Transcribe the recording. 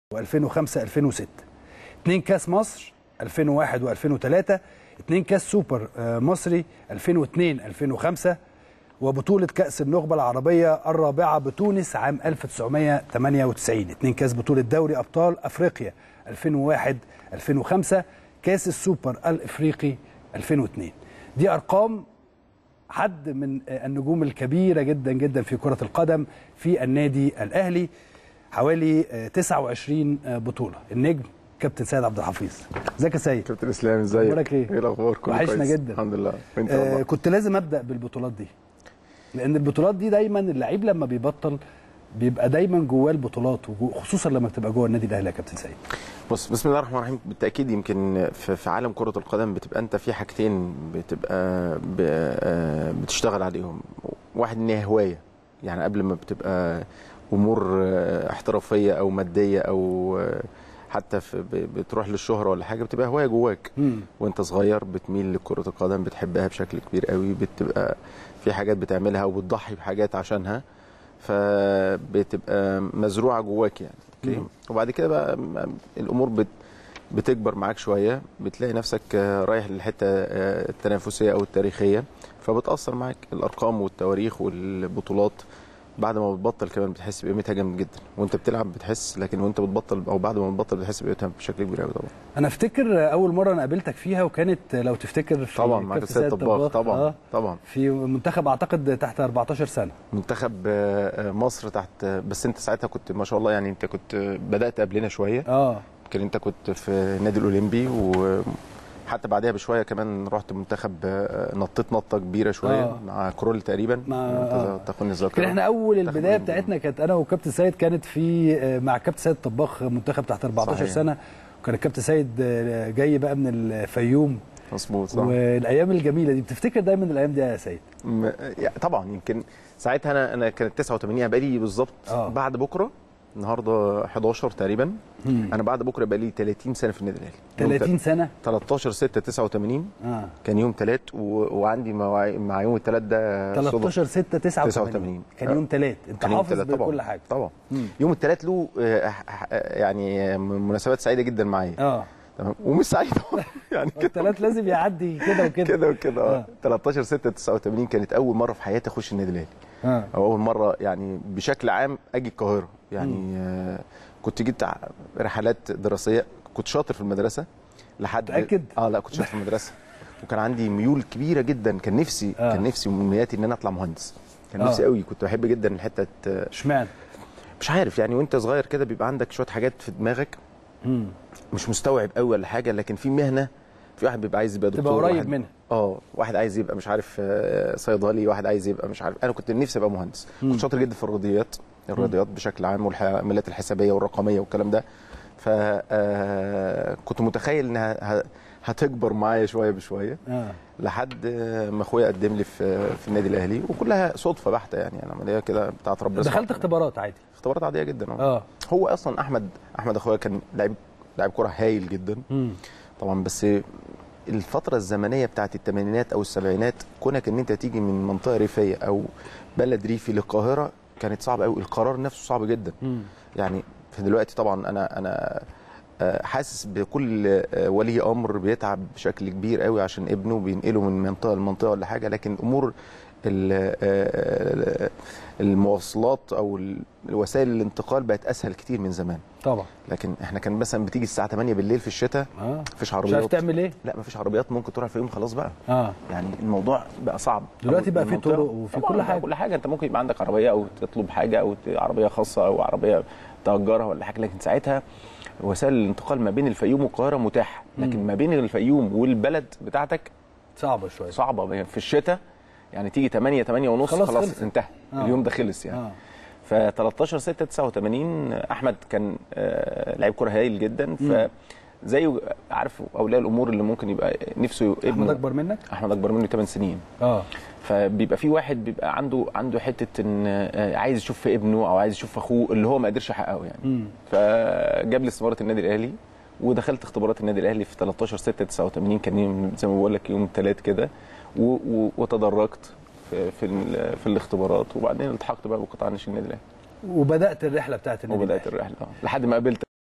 و2005 2006 اتنين كاس مصر 2001 و2003 اتنين كاس سوبر آه، مصري 2002 2005 وبطولة كأس النخبة العربية الرابعة بتونس عام 1998 اتنين كاس بطولة دوري أبطال أفريقيا 2001 2005 كاس السوبر الإفريقي 2002 دي أرقام حد من النجوم الكبيرة جدا جدا في كرة القدم في النادي الأهلي حوالي آه، 29 آه، بطولة النجم كابتن سيد عبد الحفيظ ازيك يا سيد كابتن اسلام ازيك أخبارك إيه؟ ايه الاخبار كله وحشنا كويس؟ جدا. الحمد لله وانت آه والله كنت لازم ابدا بالبطولات دي لان البطولات دي دايما اللعيب لما بيبطل بيبقى دايما جواه البطولات وجو- خصوصا لما بتبقى جوه النادي الاهلي يا كابتن سيد بص بسم الله الرحمن الرحيم بالتاكيد يمكن في, في عالم كره القدم بتبقى انت في حاجتين بتبقى ب- آه، بتشتغل عليهم واحد ان هي هوايه يعني قبل ما بتبقى امور آه، احترافيه او ماديه او آه، حتى في ب- بتروح للشهره ولا حاجه بتبقى هوايه جواك مم. وانت صغير بتميل لكرة القدم بتحبها بشكل كبير قوي بتبقى في حاجات بتعملها وبتضحي بحاجات عشانها فبتبقى مزروعة جواك يعني اوكي مم. وبعد كده بقى م- الامور بت بتكبر معاك شوية بتلاقي نفسك آه، رايح للحتة آه، التنافسية او التاريخية فبتأثر معاك الارقام والتواريخ والبطولات بعد ما بتبطل كمان بتحس بقيمتها جامد جدا وانت بتلعب بتحس لكن وانت بتبطل او بعد ما بتبطل بتحس بقيمتها بشكل كبير قوي طبعا انا افتكر اول مره انا قابلتك فيها وكانت لو تفتكر في طبعا مع كابتن كابتن سيد طباخ طبعا آه طبعا في منتخب اعتقد تحت 14 سنه منتخب آه، آه، مصر تحت آه، بس انت ساعتها كنت ما شاء الله يعني انت كنت آه، بدات قبلنا شويه اه يمكن انت كنت في النادي الاولمبي وحتى بعدها بشويه كمان رحت منتخب آه، نطيت نطه كبيره شويه آه. مع كرول تقريبا مع- انت آه. تاخدني الذاكره يمكن احنا اول منتخب البدايه الأولمبي. بتاعتنا كانت انا وكابتن سيد كانت في آه، مع كابتن سيد طباخ منتخب تحت 14 صحيح. سنه وكان الكابتن سيد آه، جاي بقى من الفيوم مظبوط صح والايام الجميله دي بتفتكر دايما الايام دي يا سيد م- يعني طبعا يمكن ساعتها انا انا كانت 89 يعني بقالي بالظبط آه. بعد بكره النهارده 11 تقريبا انا بعد بكره بقالي 30 سنه في النادي الاهلي يوم 30 سنه 13 6 89 اه كان يوم ثلاث و... وعندي مع... مع يوم الثلاث ده 13 6 89 89. كان يوم ثلاث انت كان يوم حافظ تلات طبعا بكل حاجه طبعا مم. يوم الثلاث له آه، ح- ح- يعني مناسبات سعيده جدا معايا اه تمام ومش سعيده يعني كده الثلاث لازم يعدي كده وكده كده وكده آه. اه 13 6 89 كانت اول مره في حياتي اخش النادي الاهلي اه او اول مره يعني بشكل عام اجي القاهره يعني آه كنت جيت ع- رحلات دراسيه كنت شاطر في المدرسه لحد متأكد؟ اه لا كنت شاطر في المدرسه وكان عندي ميول كبيره جدا كان نفسي آه. آه. كان نفسي من امنياتي ان انا اطلع مهندس كان آه. نفسي قوي كنت بحب جدا الحته آه، اشمعنى مش عارف يعني وانت صغير كده بيبقى عندك شويه حاجات في دماغك مم. مش مستوعب قوي ولا حاجه لكن في مهنه في واحد بيبقى عايز يبقى دكتور تبقى قريب واحد منها اه واحد عايز يبقى مش عارف آه، صيدلي واحد عايز يبقى مش عارف انا كنت نفسي ابقى مهندس مم. كنت شاطر جدا في الرياضيات الرياضيات بشكل عام والعمليات الحسابيه والرقميه والكلام ده ف آه، كنت متخيل انها ه- هتكبر معايا شويه بشويه اه لحد آه، ما اخويا قدم لي في في النادي الاهلي وكلها صدفه بحته يعني انا عمليه كده بتاعت ربنا دخلت سبحانه اختبارات عادي اختبارات عاديه جدا اه اه هو اصلا احمد احمد اخويا كان لعيب لعيب كره هايل جدا مم. طبعا بس الفتره الزمنيه بتاعت الثمانينات او السبعينات كونك ان انت تيجي من منطقه ريفيه او بلد ريفي للقاهره كانت صعبه قوي القرار نفسه صعب جدا مم. يعني في دلوقتي طبعا انا انا آه، حاسس بكل آه، ولي امر بيتعب بشكل كبير قوي عشان ابنه بينقله من منطقه لمنطقه ولا حاجه لكن امور ال- آه، المواصلات او ال- وسائل الانتقال بقت اسهل كتير من زمان طبعا لكن احنا كان مثلا بتيجي الساعه 8 بالليل في الشتاء اه مفيش مش عارف عربيات تعمل ايه لا مفيش عربيات ممكن تروح في يوم خلاص بقى اه يعني الموضوع بقى صعب دلوقتي أو بقى في المنطقة- طرق وفي طبعاً كل بقى حاجه كل حاجه انت ممكن يبقى عندك عربيه او تطلب حاجه او ت- عربيه خاصه او عربيه تاجرها ولا حاجه لكن ساعتها وسائل الانتقال ما بين الفيوم والقاهره متاحه لكن مم. ما بين الفيوم والبلد بتاعتك صعبه شويه صعبه في الشتاء يعني تيجي 8 8 ونص خلاص خلاص, خلصت. انتهى آه. اليوم ده خلص يعني اه ف 13 6 89 احمد كان آه، لعيب كره هايل جدا ف زيه عارف اولياء الامور اللي ممكن يبقى نفسه احمد ابنه اكبر منك احمد اكبر منه 8 سنين اه فبيبقى في واحد بيبقى عنده عنده حته ان آه، عايز يشوف في ابنه او عايز يشوف في اخوه اللي هو ما قدرش يحققه يعني مم. فجاب لي استماره النادي الاهلي ودخلت اختبارات النادي الاهلي في 13 6 89 كان يوم زي ما بقول لك يوم ثلاث كده و- و- وتدرجت في في, ال- في الاختبارات وبعدين التحقت بقى بقطاع ناشئين النادي الاهلي وبدات الرحله بتاعت النادي وبدات الرحله آه. لحد ما قابلت